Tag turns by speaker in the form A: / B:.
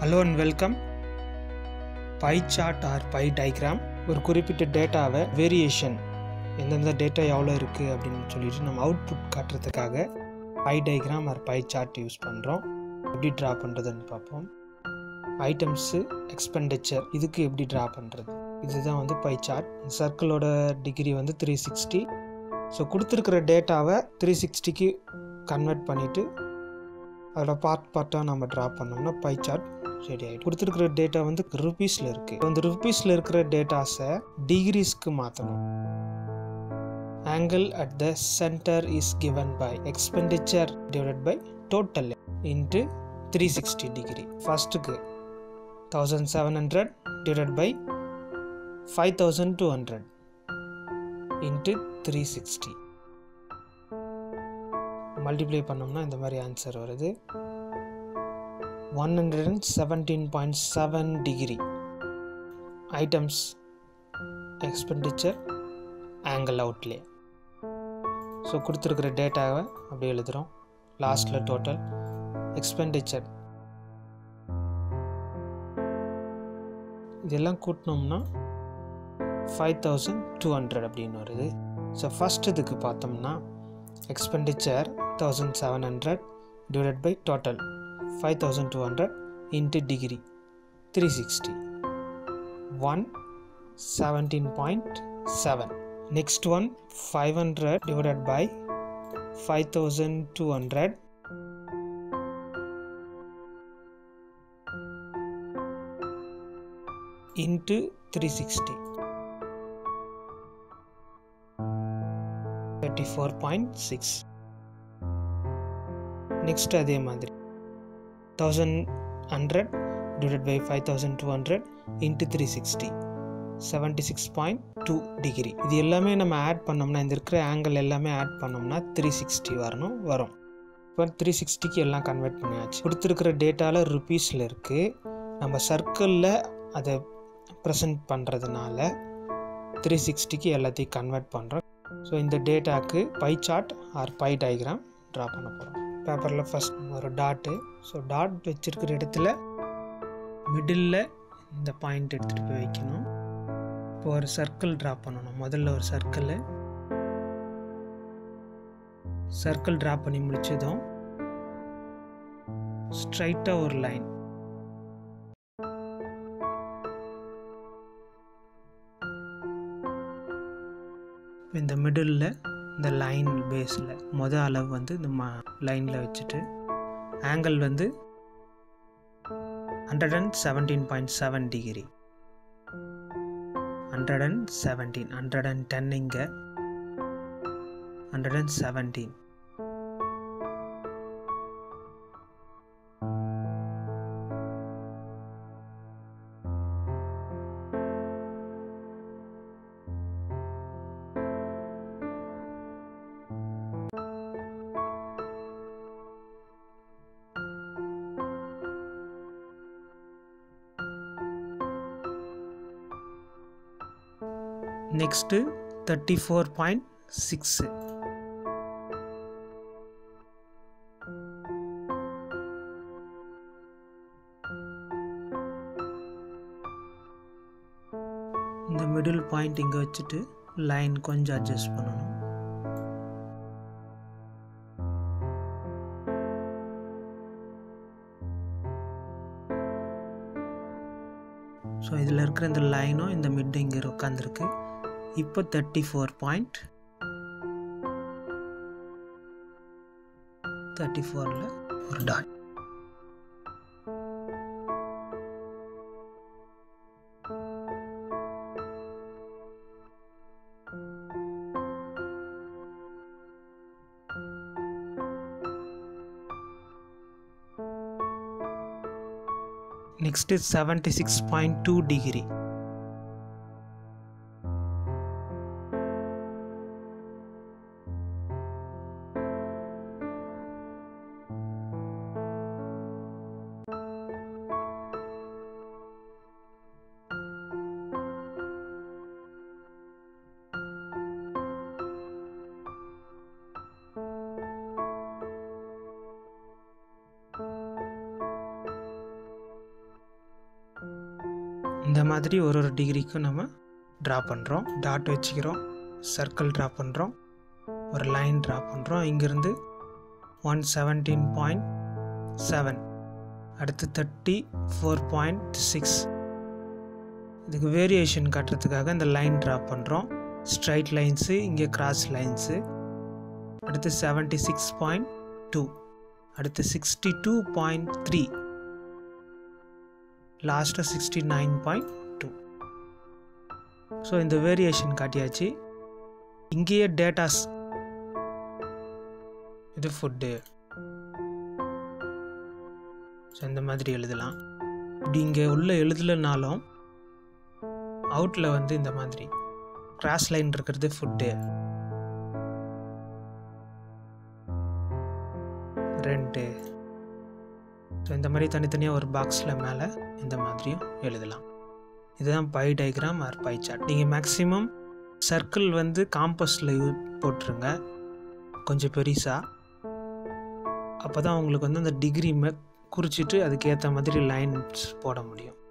A: hello and welcome pie chart or pie diagram ஒரு குறிப்பிட்ட டேட்டாவை வேரியேஷன் எந்தெந்த டேட்டா எவ்வளோ இருக்குது அப்படின்னு சொல்லிட்டு நம்ம அவுட்புட் காட்டுறதுக்காக pie diagram or pie chart use பண்ணுறோம் எப்படி ட்ரா பண்ணுறதுன்னு பார்ப்போம் ஐட்டம்ஸு எக்ஸ்பெண்டிச்சர் இதுக்கு எப்படி ட்ரா பண்ணுறது இதுதான் வந்து பை சார்ட் சர்க்கிளோட டிகிரி வந்து த்ரீ சிக்ஸ்டி ஸோ கொடுத்துருக்கிற டேட்டாவை த்ரீ சிக்ஸ்டிக்கு கன்வெர்ட் பண்ணிவிட்டு அதோட பார்ட் பார்ட்டாக நம்ம ட்ரா பண்ணோம்னா பை சார்ட் ரெடி ஆகிடும் கொடுத்துருக்கிற டேட்டா வந்து ருபீஸில் இருக்குது அந்த ருபீஸில் இருக்கிற டேட்டாஸை டிகிரிஸ்க்கு மாற்றணும் angle at the centre is given by expenditure divide by total into three sixty degree ஃபஸ்ட்டுக்கு thousand seven hundred divide by five thousand two hundred into three sixty multiply பண்ணோம்னா இந்த மாதிரி ஆன்சர் வருது one hundred and seventeen point seven degree items expenditure angle outlay so கொடுத்துருக்குற டேட்டாவை அப்படி எழுதுகிறோம் லாஸ்ட்டில் டோட்டல் எக்ஸ்பெண்டிச்சர் இதெல்லாம் கூட்டினோம்னா ஃபைவ் தௌசண்ட் டூ ஹண்ட்ரட் அப்படின்னு வருது ஸோ ஃபஸ்ட் இதுக்கு பார்த்தோம்னா expenditure thousand seven hundred divide by total five thousand two hundred into degree three sixty one seventeen point seven next one five hundred divided by five thousand two hundred into three sixty thirty four point six next அதே மாதிரி thousand hundred divide by five thousand two hundred into three sixty seventy six point two degree இது எல்லாமே நம்ம add பண்ணோம்னா இந்த இருக்கிற angle எல்லாமே add பண்ணோம்னா த்ரீ சிக்ஸ்டி வரணும் வரும் இப்போ த்ரீ சிக்ஸ்டிக்கு எல்லாம் கன்வெர்ட் பண்ணியாச்சு கொடுத்துருக்கிற டேட்டாவில் ருபீஸில் இருக்குது நம்ம சர்க்கிளில் அதை ப்ரெசென்ட் பண்ணுறதுனால த்ரீ சிக்ஸ்டிக்கு எல்லாத்தையும் கன்வெர்ட் பண்ணுறோம் ஸோ இந்த டேட்டாக்கு pie chart or pie diagram draw பண்ண போகிறோம் பேப்பரில் ஃபஸ்ட் ஒரு டாட்டு ஸோ டாட் வச்சுருக்கிற இடத்துல மிடில் இந்த பாயிண்ட் எடுத்துகிட்டு போய் வைக்கணும் இப்போ ஒரு சர்க்கிள் ட்ரா பண்ணணும் முதல்ல ஒரு சர்க்கிள் சர்க்கிள் ட்ரா பண்ணி முடிச்சதும் ஸ்ட்ரைட்டாக ஒரு லைன் இந்த மிடில் இந்த லைன் பேஸில் மொதல் அளவு வந்து இந்த மா லைனில் வச்சுட்டு ஆங்கிள் வந்து hundred and seventeen point seven degree hundred and seventeen hundred and ten இங்கே hundred and seventeen next thirty four point six இந்த மிடில் பாயிண்ட் இங்கே வச்சுட்டு லைன் கொஞ்சம் அட்ஜஸ்ட் பண்ணணும் ஸோ இதில் இருக்கிற இந்த லைனும் இந்த மிட் இங்கே உட்காந்துருக்கு இப்போ தேர்ட்டி ஃபோர் பாயிண்ட் தேர்ட்டி ஃபோரில் ஒரு dot next seventy six point two degree இந்த மாதிரி ஒரு ஒரு டிகிரிக்கும் நம்ம ட்ரா பண்ணுறோம் டாட் வச்சுக்கிறோம் சர்க்கிள் ட்ரா பண்ணுறோம் ஒரு லைன் ட்ரா பண்ணுறோம் இங்கேருந்து ஒன் செவன்டீன் பாயிண்ட் செவன் அடுத்து தேர்ட்டி ஃபோர் பாயிண்ட் சிக்ஸ் இதுக்கு வேரியேஷன் காட்டுறதுக்காக இந்த லைன் ட்ரா பண்ணுறோம் ஸ்ட்ரைட் லைன்ஸு இங்கே கிராஸ் லைன்ஸு அடுத்து செவன்ட்டி சிக்ஸ் பாயிண்ட் டூ அடுத்து சிக்ஸ்டி டூ பாயிண்ட் த்ரீ லாஸ்ட்டாக sixty nine point two so இந்த வேரியேஷன் காட்டியாச்சு இங்கேயே டேட்டாஸ் இது ஃபுட்டு ஸோ இந்த மாதிரி எழுதலாம் இப்படி இங்கே உள்ள எழுதலைனாலும் அவுட்டில் வந்து இந்த மாதிரி கிராஸ் லைன் இருக்கிறது ஃபுட்டு ரெண்டு ஸோ இந்த மாதிரி தனித்தனியாக ஒரு பாக்ஸில் மேலே இந்த மாதிரியும் எழுதலாம் இதுதான் pie diagram or pie chart நீங்கள் மேக்ஸிமம் சர்க்கிள் வந்து காம்பஸில் யூ போட்டுருங்க கொஞ்சம் பெருசாக அப்போ தான் உங்களுக்கு வந்து அந்த டிகிரி மே குறிச்சிட்டு அதுக்கேற்ற மாதிரி லைன்ஸ் போட முடியும்